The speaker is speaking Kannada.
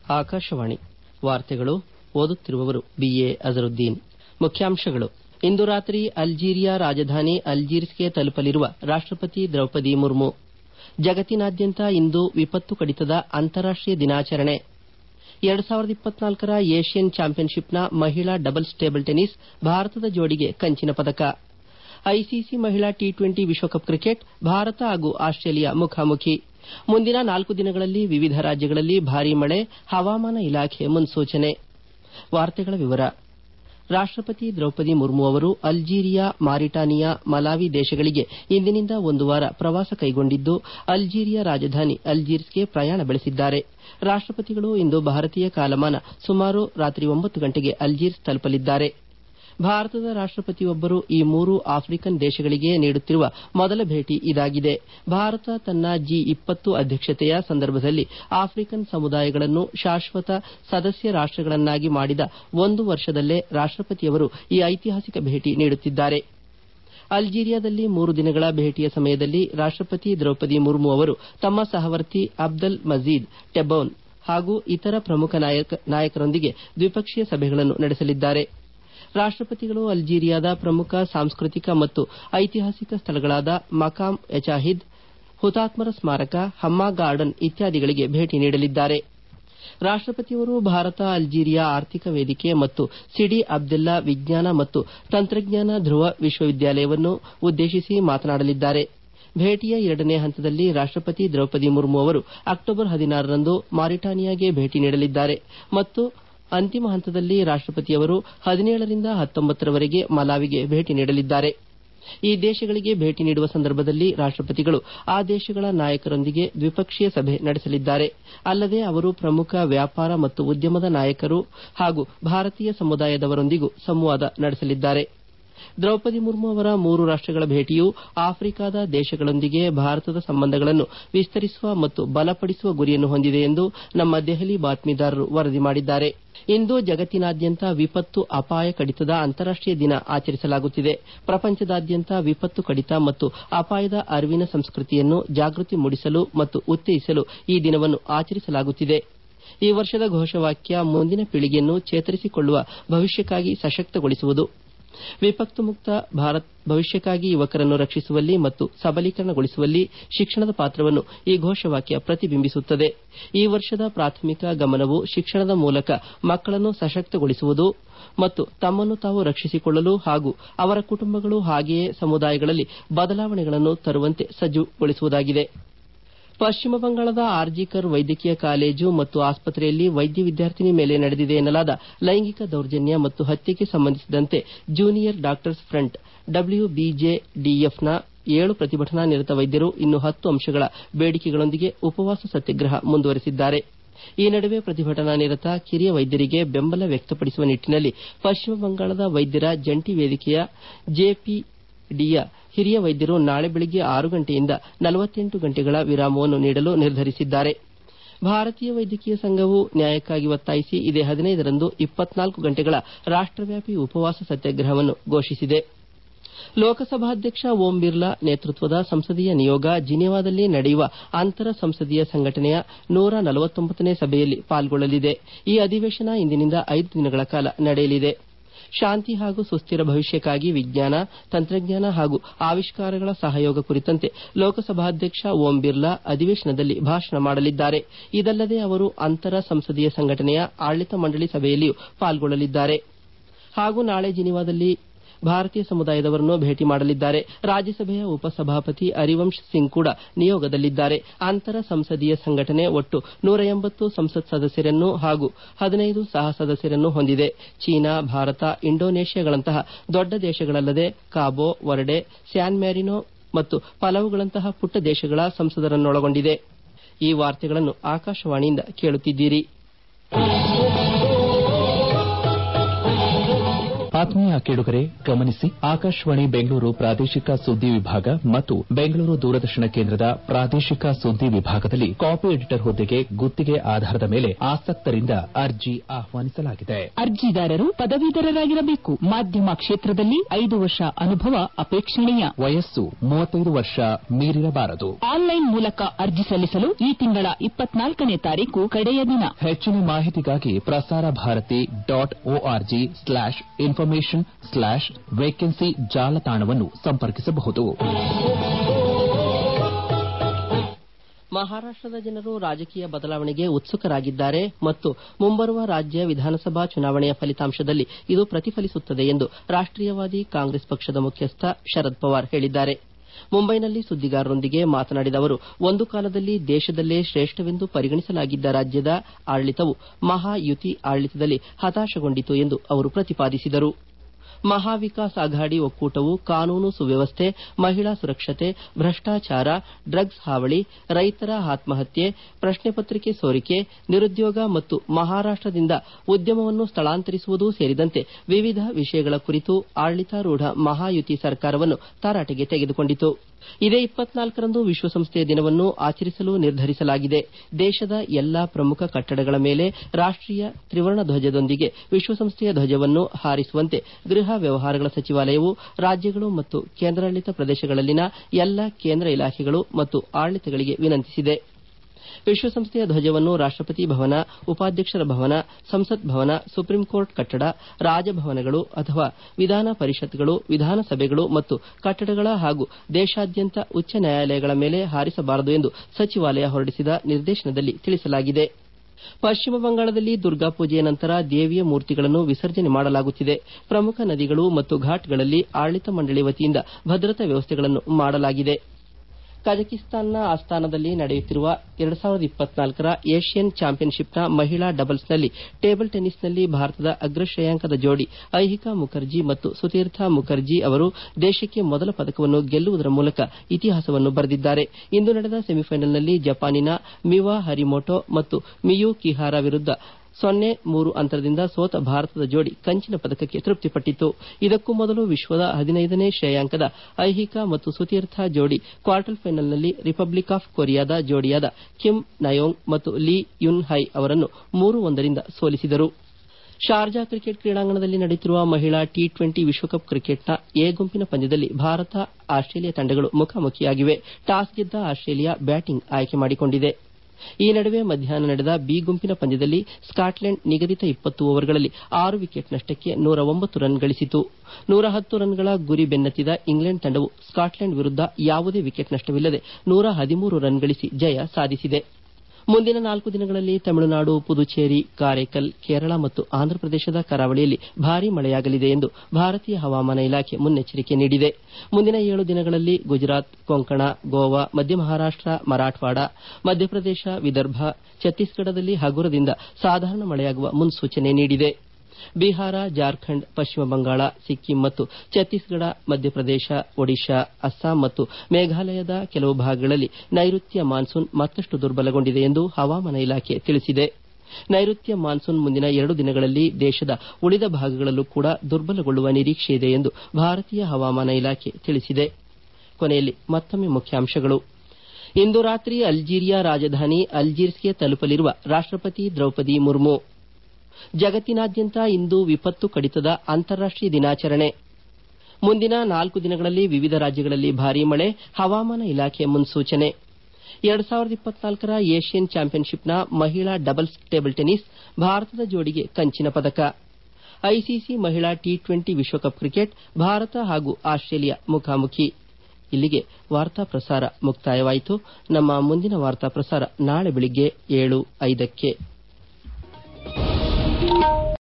ಆಕಾಶವಾಣಿ ವಾರ್ತೆಗಳು ಓದುತ್ತಿರುವವರು ಬಿಎ ಅಜರುದ್ದೀನ್ ಮುಖ್ಯಾಂಶಗಳು ಇಂದು ರಾತ್ರಿ ಅಲ್ಜೀರಿಯಾ ರಾಜಧಾನಿ ಅಲ್ಜೀರ್ಸ್ಗೆ ತಲುಪಲಿರುವ ರಾಷ್ಟಪತಿ ದ್ರೌಪದಿ ಮುರ್ಮು ಜಗತ್ತಿನಾದ್ಯಂತ ಇಂದು ವಿಪತ್ತು ಕಡಿತದ ಅಂತಾರಾಷ್ಟೀಯ ದಿನಾಚರಣೆ ರ ಏಷ್ಯನ್ ಚಾಂಪಿಯನ್ಶಿಪ್ನ ಮಹಿಳಾ ಡಬಲ್ಸ್ ಟೇಬಲ್ ಟೆನಿಸ್ ಭಾರತದ ಜೋಡಿಗೆ ಕಂಚಿನ ಪದಕ ಐಸಿಸಿ ಮಹಿಳಾ ಟಿ ಟ್ವೆಂಟಿ ವಿಶ್ವಕಪ್ ಕ್ರಿಕೆಟ್ ಭಾರತ ಹಾಗೂ ಆಸ್ಟ್ರೇಲಿಯಾ ಮುಖಾಮುಖಿ ಮುಂದಿನ ನಾಲ್ಕು ದಿನಗಳಲ್ಲಿ ವಿವಿಧ ರಾಜ್ಯಗಳಲ್ಲಿ ಭಾರೀ ಮಳೆ ಹವಾಮಾನ ಇಲಾಖೆ ಮುನ್ಸೂಚನೆ ರಾಷ್ಟಪತಿ ದ್ರೌಪದಿ ಮುರ್ಮು ಅವರು ಅಲ್ಜೀರಿಯಾ ಮಾರಿಟಾನಿಯಾ ಮಲಾವಿ ದೇಶಗಳಿಗೆ ಇಂದಿನಿಂದ ಒಂದು ವಾರ ಪ್ರವಾಸ ಕೈಗೊಂಡಿದ್ದು ಅಲ್ಜೀರಿಯಾ ರಾಜಧಾನಿ ಅಲ್ಜೀರ್ಸ್ಗೆ ಪ್ರಯಾಣ ಬೆಳೆಸಿದ್ದಾರೆ ರಾಷ್ಟಪತಿಗಳು ಇಂದು ಭಾರತೀಯ ಕಾಲಮಾನ ಸುಮಾರು ರಾತ್ರಿ ಒಂಬತ್ತು ಗಂಟೆಗೆ ಅಲ್ಜೀರ್ಸ್ ತಲುಪಲಿದ್ದಾರೆ ಭಾರತದ ರಾಷ್ಟಪತಿಯೊಬ್ಬರು ಈ ಮೂರು ಆಫ್ರಿಕನ್ ದೇಶಗಳಿಗೆ ನೀಡುತ್ತಿರುವ ಮೊದಲ ಭೇಟಿ ಇದಾಗಿದೆ ಭಾರತ ತನ್ನ ಜಿ ಇಪ್ಪತ್ತು ಅಧ್ಯಕ್ಷತೆಯ ಸಂದರ್ಭದಲ್ಲಿ ಆಫ್ರಿಕನ್ ಸಮುದಾಯಗಳನ್ನು ಶಾಶ್ವತ ಸದಸ್ಯ ರಾಷ್ಟಗಳನ್ನಾಗಿ ಮಾಡಿದ ಒಂದು ವರ್ಷದಲ್ಲೇ ರಾಷ್ಟಪತಿಯವರು ಈ ಐತಿಹಾಸಿಕ ಭೇಟಿ ನೀಡುತ್ತಿದ್ದಾರೆ ಅಲ್ಜೀರಿಯಾದಲ್ಲಿ ಮೂರು ದಿನಗಳ ಭೇಟಿಯ ಸಮಯದಲ್ಲಿ ರಾಷ್ಟಪತಿ ದ್ರೌಪದಿ ಮುರ್ಮು ಅವರು ತಮ್ಮ ಸಹವರ್ತಿ ಅಬ್ದಲ್ ಮಜೀದ್ ಟೆಬೌನ್ ಹಾಗೂ ಇತರ ಪ್ರಮುಖ ನಾಯಕರೊಂದಿಗೆ ದ್ವಿಪಕ್ಷೀಯ ಸಭೆಗಳನ್ನು ನಡೆಸಲಿದ್ದಾರೆ ರಾಷ್ಟಪತಿಗಳು ಅಲ್ಜೀರಿಯಾದ ಪ್ರಮುಖ ಸಾಂಸ್ಕೃತಿಕ ಮತ್ತು ಐತಿಹಾಸಿಕ ಸ್ಥಳಗಳಾದ ಮಕಾಮ್ ಎ ಚಾಹಿದ್ ಹುತಾತ್ಮರ ಸ್ಮಾರಕ ಹಮ್ಮಾ ಗಾರ್ಡನ್ ಇತ್ಯಾದಿಗಳಿಗೆ ಭೇಟಿ ನೀಡಲಿದ್ದಾರೆ ರಾಷ್ಟಪತಿಯವರು ಭಾರತ ಅಲ್ಜೀರಿಯಾ ಆರ್ಥಿಕ ವೇದಿಕೆ ಮತ್ತು ಸಿಡಿ ಅಬ್ದೆಲ್ಲಾ ವಿಜ್ಞಾನ ಮತ್ತು ತಂತ್ರಜ್ಞಾನ ಧ್ರುವ ವಿಶ್ವವಿದ್ಯಾಲಯವನ್ನು ಉದ್ದೇಶಿಸಿ ಮಾತನಾಡಲಿದ್ದಾರೆ ಭೇಟಿಯ ಎರಡನೇ ಹಂತದಲ್ಲಿ ರಾಷ್ಟಪತಿ ದ್ರೌಪದಿ ಮುರ್ಮು ಅವರು ಅಕ್ಟೋಬರ್ ಹದಿನಾರರಂದು ಮಾರಿಟಾನಿಯಾಗೆ ಭೇಟಿ ನೀಡಲಿದ್ದಾರೆ ಮತ್ತು ಅಂತಿಮ ಹಂತದಲ್ಲಿ ರಾಷ್ಟಪತಿಯವರು ಹದಿನೇಳರಿಂದ ಹತ್ತೊಂಬತ್ತರವರೆಗೆ ಮಲಾವಿಗೆ ಭೇಟಿ ನೀಡಲಿದ್ದಾರೆ ಈ ದೇಶಗಳಿಗೆ ಭೇಟಿ ನೀಡುವ ಸಂದರ್ಭದಲ್ಲಿ ರಾಷ್ಟಪತಿಗಳು ಆ ದೇಶಗಳ ನಾಯಕರೊಂದಿಗೆ ದ್ವಿಪಕ್ಷೀಯ ಸಭೆ ನಡೆಸಲಿದ್ದಾರೆ ಅಲ್ಲದೆ ಅವರು ಪ್ರಮುಖ ವ್ಯಾಪಾರ ಮತ್ತು ಉದ್ಯಮದ ನಾಯಕರು ಹಾಗೂ ಭಾರತೀಯ ಸಮುದಾಯದವರೊಂದಿಗೂ ಸಂವಾದ ನಡೆಸಲಿದ್ದಾರೆ ದ್ರೌಪದಿ ಮುರ್ಮು ಅವರ ಮೂರು ರಾಷ್ಟಗಳ ಭೇಟಿಯು ಆಫ್ರಿಕಾದ ದೇಶಗಳೊಂದಿಗೆ ಭಾರತದ ಸಂಬಂಧಗಳನ್ನು ವಿಸ್ತರಿಸುವ ಮತ್ತು ಬಲಪಡಿಸುವ ಗುರಿಯನ್ನು ಹೊಂದಿದೆ ಎಂದು ನಮ್ಮ ದೆಹಲಿ ಬಾತ್ಮೀದಾರರು ವರದಿ ಮಾಡಿದ್ದಾರೆ ಇಂದು ಜಗತ್ತಿನಾದ್ಯಂತ ವಿಪತ್ತು ಅಪಾಯ ಕಡಿತದ ಅಂತಾರಾಷ್ಟೀಯ ದಿನ ಆಚರಿಸಲಾಗುತ್ತಿದೆ ಪ್ರಪಂಚದಾದ್ಯಂತ ವಿಪತ್ತು ಕಡಿತ ಮತ್ತು ಅಪಾಯದ ಅರಿವಿನ ಸಂಸ್ಕೃತಿಯನ್ನು ಜಾಗೃತಿ ಮೂಡಿಸಲು ಮತ್ತು ಉತ್ತೇಜಿಸಲು ಈ ದಿನವನ್ನು ಆಚರಿಸಲಾಗುತ್ತಿದೆ ಈ ವರ್ಷದ ಘೋಷವಾಕ್ಯ ಮುಂದಿನ ಪೀಳಿಗೆಯನ್ನು ಚೇತರಿಸಿಕೊಳ್ಳುವ ಭವಿಷ್ಯಕ್ಕಾಗಿ ಸಶಕ್ತಗೊಳಿಸುವುದು ವಿಪತ್ತು ಮುಕ್ತ ಭವಿಷ್ಯಕ್ಕಾಗಿ ಯುವಕರನ್ನು ರಕ್ಷಿಸುವಲ್ಲಿ ಮತ್ತು ಸಬಲೀಕರಣಗೊಳಿಸುವಲ್ಲಿ ಶಿಕ್ಷಣದ ಪಾತ್ರವನ್ನು ಈ ಘೋಷವಾಕ್ಯ ಪ್ರತಿಬಿಂಬಿಸುತ್ತದೆ ಈ ವರ್ಷದ ಪ್ರಾಥಮಿಕ ಗಮನವು ಶಿಕ್ಷಣದ ಮೂಲಕ ಮಕ್ಕಳನ್ನು ಸಶಕ್ತಗೊಳಿಸುವುದು ಮತ್ತು ತಮ್ಮನ್ನು ತಾವು ರಕ್ಷಿಸಿಕೊಳ್ಳಲು ಹಾಗೂ ಅವರ ಕುಟುಂಬಗಳು ಹಾಗೆಯೇ ಸಮುದಾಯಗಳಲ್ಲಿ ಬದಲಾವಣೆಗಳನ್ನು ತರುವಂತೆ ಸಜ್ಜುಗೊಳಿಸುವುದಾಗಿದೆ ಪಶ್ಚಿಮ ಬಂಗಾಳದ ಆರ್ಜಿಕರ್ ವೈದ್ಯಕೀಯ ಕಾಲೇಜು ಮತ್ತು ಆಸ್ಪತ್ರೆಯಲ್ಲಿ ವೈದ್ಯ ವಿದ್ಯಾರ್ಥಿನಿ ಮೇಲೆ ನಡೆದಿದೆ ಎನ್ನಲಾದ ಲೈಂಗಿಕ ದೌರ್ಜನ್ಯ ಮತ್ತು ಹತ್ಯೆಗೆ ಸಂಬಂಧಿಸಿದಂತೆ ಜೂನಿಯರ್ ಡಾಕ್ಟರ್ಸ್ ಫ್ರಂಟ್ ಡಬ್ಲ್ಯೂಬಿಜೆಡಿಎಫ್ನ ಏಳು ಪ್ರತಿಭಟನಾ ನಿರತ ವೈದ್ಯರು ಇನ್ನು ಹತ್ತು ಅಂಶಗಳ ಬೇಡಿಕೆಗಳೊಂದಿಗೆ ಉಪವಾಸ ಸತ್ಯಾಗ್ರಹ ಮುಂದುವರೆಸಿದ್ದಾರೆ ಈ ನಡುವೆ ಪ್ರತಿಭಟನಾ ನಿರತ ಕಿರಿಯ ವೈದ್ಯರಿಗೆ ಬೆಂಬಲ ವ್ಯಕ್ತಪಡಿಸುವ ನಿಟ್ಟಿನಲ್ಲಿ ಪಶ್ಚಿಮ ಬಂಗಾಳದ ವೈದ್ಯರ ಜಂಟಿ ವೇದಿಕೆಯ ಜೆಪಿಡಿಯ ಹಿರಿಯ ವೈದ್ಯರು ನಾಳೆ ಬೆಳಗ್ಗೆ ಆರು ಗಂಟೆಯಿಂದ ನಲವತ್ತೆಂಟು ಗಂಟೆಗಳ ವಿರಾಮವನ್ನು ನೀಡಲು ನಿರ್ಧರಿಸಿದ್ದಾರೆ ಭಾರತೀಯ ವೈದ್ಯಕೀಯ ಸಂಘವು ನ್ಯಾಯಕ್ಕಾಗಿ ಒತ್ತಾಯಿಸಿ ಇದೇ ಹದಿನೈದರಂದು ಇಪ್ಪತ್ನಾಲ್ಕು ಗಂಟೆಗಳ ರಾಷ್ಟವ್ಯಾಪಿ ಉಪವಾಸ ಸತ್ಯಾಗ್ರಹವನ್ನು ಘೋಷಿಸಿದೆ ಲೋಕಸಭಾಧ್ಯಕ್ಷ ಓಂ ಬಿರ್ಲಾ ನೇತೃತ್ವದ ಸಂಸದೀಯ ನಿಯೋಗ ಜಿನೆವಾದಲ್ಲಿ ನಡೆಯುವ ಅಂತರ ಸಂಸದೀಯ ಸಂಘಟನೆಯ ನೂರ ನಲವತ್ತೊಂಬತ್ತನೇ ಸಭೆಯಲ್ಲಿ ಪಾಲ್ಗೊಳ್ಳಲಿದೆ ಈ ಅಧಿವೇಶನ ಇಂದಿನಿಂದ ಐದು ದಿನಗಳ ಕಾಲ ನಡೆಯಲಿದೆ ಶಾಂತಿ ಹಾಗೂ ಸುಸ್ಥಿರ ಭವಿಷ್ಯಕ್ಕಾಗಿ ವಿಜ್ಞಾನ ತಂತ್ರಜ್ಞಾನ ಹಾಗೂ ಆವಿಷ್ಕಾರಗಳ ಸಹಯೋಗ ಕುರಿತಂತೆ ಲೋಕಸಭಾಧ್ಯಕ್ಷ ಓಂ ಬಿರ್ಲಾ ಅಧಿವೇಶನದಲ್ಲಿ ಭಾಷಣ ಮಾಡಲಿದ್ದಾರೆ ಇದಲ್ಲದೆ ಅವರು ಅಂತರ ಸಂಸದೀಯ ಸಂಘಟನೆಯ ಆಡಳಿತ ಮಂಡಳಿ ಸಭೆಯಲ್ಲಿಯೂ ಪಾಲ್ಗೊಳ್ಳಲಿದ್ದಾರೆ ಹಾಗೂ ನಾಳೆ ಜಿನಿವಾದಲ್ಲಿ ಭಾರತೀಯ ಸಮುದಾಯದವರನ್ನು ಭೇಟಿ ಮಾಡಲಿದ್ದಾರೆ ರಾಜ್ಯಸಭೆಯ ಉಪಸಭಾಪತಿ ಹರಿವಂಶ್ ಸಿಂಗ್ ಕೂಡ ನಿಯೋಗದಲ್ಲಿದ್ದಾರೆ ಅಂತರ ಸಂಸದೀಯ ಸಂಘಟನೆ ಒಟ್ಟು ನೂರ ಎಂಬತ್ತು ಸಂಸತ್ ಸದಸ್ಯರನ್ನು ಹಾಗೂ ಹದಿನೈದು ಸಹ ಸದಸ್ಯರನ್ನು ಹೊಂದಿದೆ ಚೀನಾ ಭಾರತ ಇಂಡೋನೇಷ್ಯಾಗಳಂತಹ ದೊಡ್ಡ ದೇಶಗಳಲ್ಲದೆ ಕಾಬೋ ವರ್ಡೆ ಸ್ಯಾನ್ ಮ್ಯಾರಿನೋ ಮತ್ತು ಪಲವುಗಳಂತಹ ಪುಟ್ಟ ದೇಶಗಳ ಸಂಸದರನ್ನೊಳಗೊಂಡಿದೆ ಈ ವಾರ್ತೆಗಳನ್ನು ಆಕಾಶವಾಣಿಯಿಂದ ಕೇಳುತ್ತಿದ್ದೀರಿ ಆತ್ಮೀಯ ಕೇಳುಗರೆ ಗಮನಿಸಿ ಆಕಾಶವಾಣಿ ಬೆಂಗಳೂರು ಪ್ರಾದೇಶಿಕ ಸುದ್ದಿ ವಿಭಾಗ ಮತ್ತು ಬೆಂಗಳೂರು ದೂರದರ್ಶನ ಕೇಂದ್ರದ ಪ್ರಾದೇಶಿಕ ಸುದ್ದಿ ವಿಭಾಗದಲ್ಲಿ ಕಾಪಿ ಎಡಿಟರ್ ಹುದ್ದೆಗೆ ಗುತ್ತಿಗೆ ಆಧಾರದ ಮೇಲೆ ಆಸಕ್ತರಿಂದ ಅರ್ಜಿ ಆಹ್ವಾನಿಸಲಾಗಿದೆ ಅರ್ಜಿದಾರರು ಪದವೀಧರರಾಗಿರಬೇಕು ಮಾಧ್ಯಮ ಕ್ಷೇತ್ರದಲ್ಲಿ ಐದು ವರ್ಷ ಅನುಭವ ಅಪೇಕ್ಷಣೀಯ ವಯಸ್ಸು ಮೂವತ್ತೈದು ವರ್ಷ ಮೀರಿರಬಾರದು ಆನ್ಲೈನ್ ಮೂಲಕ ಅರ್ಜಿ ಸಲ್ಲಿಸಲು ಈ ತಿಂಗಳ ಇಪ್ಪತ್ನಾಲ್ಕನೇ ತಾರೀಕು ಕಡೆಯ ದಿನ ಹೆಚ್ಚಿನ ಮಾಹಿತಿಗಾಗಿ Prasar Bharati dot O R G slash information slash vacancy ಜಾಲತಾಣವನ್ನು ಸಂಪರ್ಕಿಸಬಹುದು ಮಹಾರಾಷ್ಟದ ಜನರು ರಾಜಕೀಯ ಬದಲಾವಣೆಗೆ ಉತ್ಸುಕರಾಗಿದ್ದಾರೆ ಮತ್ತು ಮುಂಬರುವ ರಾಜ್ಯ ವಿಧಾನಸಭಾ ಚುನಾವಣೆಯ ಫಲಿತಾಂಶದಲ್ಲಿ ಇದು ಪ್ರತಿಫಲಿಸುತ್ತದೆ ಎಂದು ರಾಷ್ಟೀಯವಾದಿ ಕಾಂಗ್ರೆಸ್ ಪಕ್ಷದ ಮುಖ್ಯಸ್ಥ ಶರದ್ ಪವಾರ್ ಹೇಳಿದ್ದಾರೆ ಮುಂಬೈನಲ್ಲಿ ಸುದ್ದಿಗಾರರೊಂದಿಗೆ ಮಾತನಾಡಿದ ಅವರು ಒಂದು ಕಾಲದಲ್ಲಿ ದೇಶದಲ್ಲೇ ಶ್ರೇಷ್ಠವೆಂದು ಪರಿಗಣಿಸಲಾಗಿದ್ದ ರಾಜ್ಯದ ಆಡಳಿತವು ಮಹಾಯುತಿ ಆಡಳಿತದಲ್ಲಿ ಹತಾಶಗೊಂಡಿತು ಎಂದು ಅವರು ಪ್ರತಿಪಾದಿಸಿದರು ಮಹಾ ವಿಕಾಸ್ ಅಘಾಡಿ ಒಕ್ಕೂಟವು ಕಾನೂನು ಸುವ್ಯವಸ್ಥೆ ಮಹಿಳಾ ಸುರಕ್ಷತೆ ಭ್ರಷ್ಟಾಚಾರ ಡ್ರಗ್ಸ್ ಹಾವಳಿ ರೈತರ ಆತ್ಮಹತ್ಯೆ ಪ್ರಶ್ನೆ ಪತ್ರಿಕೆ ಸೋರಿಕೆ ನಿರುದ್ಯೋಗ ಮತ್ತು ಮಹಾರಾಷ್ಟದಿಂದ ಉದ್ಯಮವನ್ನು ಸ್ಥಳಾಂತರಿಸುವುದೂ ಸೇರಿದಂತೆ ವಿವಿಧ ವಿಷಯಗಳ ಕುರಿತು ಆಡಳಿತಾರೂಢ ಮಹಾಯುತಿ ಸರ್ಕಾರವನ್ನು ತರಾಟೆಗೆ ತೆಗೆದುಕೊಂಡಿತು ಇದೇ ಇಪ್ಪತ್ನಾಲ್ಕರಂದು ವಿಶ್ವಸಂಸ್ಥೆಯ ದಿನವನ್ನು ಆಚರಿಸಲು ನಿರ್ಧರಿಸಲಾಗಿದೆ ದೇಶದ ಎಲ್ಲಾ ಪ್ರಮುಖ ಕಟ್ಟಡಗಳ ಮೇಲೆ ರಾಷ್ಟೀಯ ತ್ರಿವರ್ಣ ಧ್ವಜದೊಂದಿಗೆ ವಿಶ್ವಸಂಸ್ಥೆಯ ಧ್ವಜವನ್ನು ಹಾರಿಸುವಂತೆ ಗೃಹ ವ್ಯವಹಾರಗಳ ಸಚಿವಾಲಯವು ರಾಜ್ಯಗಳು ಮತ್ತು ಕೇಂದ್ರಾಡಳಿತ ಪ್ರದೇಶಗಳಲ್ಲಿನ ಎಲ್ಲ ಕೇಂದ್ರ ಇಲಾಖೆಗಳು ಮತ್ತು ಆಡಳಿತಗಳಿಗೆ ವಿನಂತಿಸಿದೆ ವಿಶ್ವಸಂಸ್ಥೆಯ ಧ್ವಜವನ್ನು ರಾಷ್ಟಪತಿ ಭವನ ಉಪಾಧ್ಯಕ್ಷರ ಭವನ ಸಂಸತ್ ಭವನ ಸುಪ್ರೀಂ ಕೋರ್ಟ್ ಕಟ್ಟಡ ರಾಜಭವನಗಳು ಅಥವಾ ವಿಧಾನ ಪರಿಷತ್ಗಳು ವಿಧಾನಸಭೆಗಳು ಮತ್ತು ಕಟ್ಟಡಗಳ ಹಾಗೂ ದೇಶಾದ್ಯಂತ ಉಚ್ಚ ನ್ಯಾಯಾಲಯಗಳ ಮೇಲೆ ಹಾರಿಸಬಾರದು ಎಂದು ಸಚಿವಾಲಯ ಹೊರಡಿಸಿದ ನಿರ್ದೇಶನದಲ್ಲಿ ತಿಳಿಸಲಾಗಿದೆ ಪಶ್ಚಿಮ ಬಂಗಾಳದಲ್ಲಿ ದುರ್ಗಾ ಪೂಜೆಯ ನಂತರ ದೇವಿಯ ಮೂರ್ತಿಗಳನ್ನು ವಿಸರ್ಜನೆ ಮಾಡಲಾಗುತ್ತಿದೆ ಪ್ರಮುಖ ನದಿಗಳು ಮತ್ತು ಘಾಟ್ಗಳಲ್ಲಿ ಆಡಳಿತ ಮಂಡಳಿ ವತಿಯಿಂದ ಭದ್ರತಾ ವ್ಯವಸ್ಥೆಗಳನ್ನು ಮಾಡಲಾಗಿದೆ ಕಜಕಿಸ್ತಾನ್ನ ಆಸ್ಥಾನದಲ್ಲಿ ನಡೆಯುತ್ತಿರುವ ಎರಡು ಸಾವಿರದ ಇಪ್ಪತ್ನಾಲ್ಕರ ಏಷ್ಯನ್ ಚಾಂಪಿಯನ್ಶಿಪ್ನ ಮಹಿಳಾ ಡಬಲ್ಸ್ನಲ್ಲಿ ಟೇಬಲ್ ಟೆನ್ನಿಸ್ನಲ್ಲಿ ಭಾರತದ ಅಗ್ರ ಶ್ರೇಯಾಂಕದ ಜೋಡಿ ಐಹಿಕಾ ಮುಖರ್ಜಿ ಮತ್ತು ಸುತೀರ್ಥ ಮುಖರ್ಜಿ ಅವರು ದೇಶಕ್ಕೆ ಮೊದಲ ಪದಕವನ್ನು ಗೆಲ್ಲುವುದರ ಮೂಲಕ ಇತಿಹಾಸವನ್ನು ಬರೆದಿದ್ದಾರೆ ಇಂದು ನಡೆದ ಸೆಮಿಫೈನಲ್ನಲ್ಲಿ ಜಪಾನಿನ ಮಿವಾ ಹರಿಮೋಟೊ ಮತ್ತು ಮಿಯು ಕಿಹಾರ ವಿರುದ್ಧ ಸೊನ್ನೆ ಮೂರು ಅಂತರದಿಂದ ಸೋತ ಭಾರತದ ಜೋಡಿ ಕಂಚಿನ ಪದಕಕ್ಕೆ ತೃಪ್ತಿಪಟ್ಟಿತು ಇದಕ್ಕೂ ಮೊದಲು ವಿಶ್ವದ ಹದಿನೈದನೇ ಶ್ರೇಯಾಂಕದ ಐಹಿಕಾ ಮತ್ತು ಸುತೀರ್ಥ ಜೋಡಿ ಕ್ವಾರ್ಟರ್ ಫೈನಲ್ನಲ್ಲಿ ರಿಪಬ್ಲಿಕ್ ಆಫ್ ಕೊರಿಯಾದ ಜೋಡಿಯಾದ ಕಿಮ್ ನಯೋಂಗ್ ಮತ್ತು ಲೀ ಯುನ್ ಹೈ ಅವರನ್ನು ಮೂರು ಒಂದರಿಂದ ಸೋಲಿಸಿದರು ಶಾರ್ಜಾ ಕ್ರಿಕೆಟ್ ಕ್ರೀಡಾಂಗಣದಲ್ಲಿ ನಡೆಯುತ್ತಿರುವ ಮಹಿಳಾ ಟಿ ಟ್ವೆಂಟಿ ವಿಶ್ವಕಪ್ ಕ್ರಿಕೆಟ್ನ ಎ ಗುಂಪಿನ ಪಂದ್ಯದಲ್ಲಿ ಭಾರತ ಆಸ್ಟ್ರೇಲಿಯಾ ತಂಡಗಳು ಮುಖಾಮುಖಿಯಾಗಿವೆ ಟಾಸ್ ಗೆದ್ದ ಆಸ್ಟ್ರೇಲಿಯಾ ಬ್ಯಾಟಿಂಗ್ ಆಯ್ಕೆ ಮಾಡಿಕೊಂಡಿದೆ ಈ ನಡುವೆ ಮಧ್ಯಾಹ್ನ ನಡೆದ ಬಿ ಗುಂಪಿನ ಪಂದ್ಯದಲ್ಲಿ ಸ್ಕಾಟ್ಲೆಂಡ್ ನಿಗದಿತ ಇಪ್ಪತ್ತು ಓವರ್ಗಳಲ್ಲಿ ಆರು ವಿಕೆಟ್ ನಷ್ಟಕ್ಕೆ ನೂರ ಒಂಬತ್ತು ರನ್ ಗಳಿಸಿತು ನೂರ ಹತ್ತು ರನ್ಗಳ ಗುರಿ ಬೆನ್ನತ್ತಿದ ಇಂಗ್ಲೆಂಡ್ ತಂಡವು ಸ್ಕಾಟ್ಲೆಂಡ್ ವಿರುದ್ಧ ಯಾವುದೇ ವಿಕೆಟ್ ನಷ್ಟವಿಲ್ಲದೆ ನೂರ ಹದಿಮೂರು ರನ್ ಗಳಿಸಿ ಜಯ ಸಾಧಿಸಿದೆ ಮುಂದಿನ ನಾಲ್ಕು ದಿನಗಳಲ್ಲಿ ತಮಿಳುನಾಡು ಪುದುಚೇರಿ ಕಾರೈಕಲ್ ಕೇರಳ ಮತ್ತು ಆಂಧ್ರಪ್ರದೇಶದ ಕರಾವಳಿಯಲ್ಲಿ ಭಾರೀ ಮಳೆಯಾಗಲಿದೆ ಎಂದು ಭಾರತೀಯ ಹವಾಮಾನ ಇಲಾಖೆ ಮುನ್ನೆಚ್ಚರಿಕೆ ನೀಡಿದೆ ಮುಂದಿನ ಏಳು ದಿನಗಳಲ್ಲಿ ಗುಜರಾತ್ ಕೊಂಕಣ ಗೋವಾ ಮಧ್ಯ ಮಹಾರಾಷ್ಟ ಮರಾಠವಾಡ ಮಧ್ಯಪ್ರದೇಶ ವಿದರ್ಭ ಛತ್ತೀಸ್ಗಢದಲ್ಲಿ ಹಗುರದಿಂದ ಸಾಧಾರಣ ಮಳೆಯಾಗುವ ಮುನ್ಸೂಚನೆ ನೀಡಿದೆ ಬಿಹಾರ ಜಾರ್ಖಂಡ್ ಪಶ್ಚಿಮ ಬಂಗಾಳ ಸಿಕ್ಕಿಂ ಮತ್ತು ಛತ್ತೀಸ್ಗಢ ಮಧ್ಯಪ್ರದೇಶ ಒಡಿಶಾ ಅಸ್ಸಾಂ ಮತ್ತು ಮೇಘಾಲಯದ ಕೆಲವು ಭಾಗಗಳಲ್ಲಿ ನೈಋತ್ಯ ಮಾನ್ಸೂನ್ ಮತ್ತಷ್ಟು ದುರ್ಬಲಗೊಂಡಿದೆ ಎಂದು ಹವಾಮಾನ ಇಲಾಖೆ ತಿಳಿಸಿದೆ ನೈಋತ್ಯ ಮಾನ್ಸೂನ್ ಮುಂದಿನ ಎರಡು ದಿನಗಳಲ್ಲಿ ದೇಶದ ಉಳಿದ ಭಾಗಗಳಲ್ಲೂ ಕೂಡ ದುರ್ಬಲಗೊಳ್ಳುವ ನಿರೀಕ್ಷೆಯಿದೆ ಎಂದು ಭಾರತೀಯ ಹವಾಮಾನ ಇಲಾಖೆ ತಿಳಿಸಿದೆ ಕೊನೆಯಲ್ಲಿ ಮತ್ತೊಮ್ಮೆ ಮುಖ್ಯಾಂಶಗಳು ಇಂದು ರಾತ್ರಿ ಅಲ್ಜೀರಿಯಾ ರಾಜಧಾನಿ ಅಲ್ಜೀರ್ಸ್ಗೆ ತಲುಪಲಿರುವ ರಾಷ್ಟಪತಿ ದ್ರೌಪದಿ ಮುರ್ಮು ಜಗತ್ತಿನಾದ್ಯಂತ ಇಂದು ವಿಪತ್ತು ಕಡಿತದ ಅಂತಾರಾಷ್ಟೀಯ ದಿನಾಚರಣೆ ಮುಂದಿನ ನಾಲ್ಕು ದಿನಗಳಲ್ಲಿ ವಿವಿಧ ರಾಜ್ಯಗಳಲ್ಲಿ ಭಾರೀ ಮಳೆ ಹವಾಮಾನ ಇಲಾಖೆ ಮುನ್ಸೂಚನೆ ಎರಡು ಸಾವಿರದ ಇಪ್ಪತ್ನಾಲ್ಕರ ಏಷ್ಯನ್ ಚಾಂಪಿಯನ್ಶಿಪ್ನ ಮಹಿಳಾ ಡಬಲ್ಸ್ ಟೇಬಲ್ ಟೆನ್ನಿಸ್ ಭಾರತದ ಜೋಡಿಗೆ ಕಂಚಿನ ಪದಕ ಐಸಿಸಿ ಮಹಿಳಾ ಟಿ ಟ್ವೆಂಟಿ ವಿಶ್ವಕಪ್ ಕ್ರಿಕೆಟ್ ಭಾರತ ಹಾಗೂ ಆಸ್ಟ್ರೇಲಿಯಾ ಮುಖಾಮುಖಿ ಇಲ್ಲಿಗೆ ವಾರ್ತಾ ಪ್ರಸಾರ ಮುಕ್ತಾಯವಾಯಿತು ನಮ್ಮ ಮುಂದಿನ ವಾರ್ತಾ ಪ್ರಸಾರ ನಾಳೆ ಬೆಳಿಗ್ಗೆ ಏಳು ಐದಕ್ಕೆ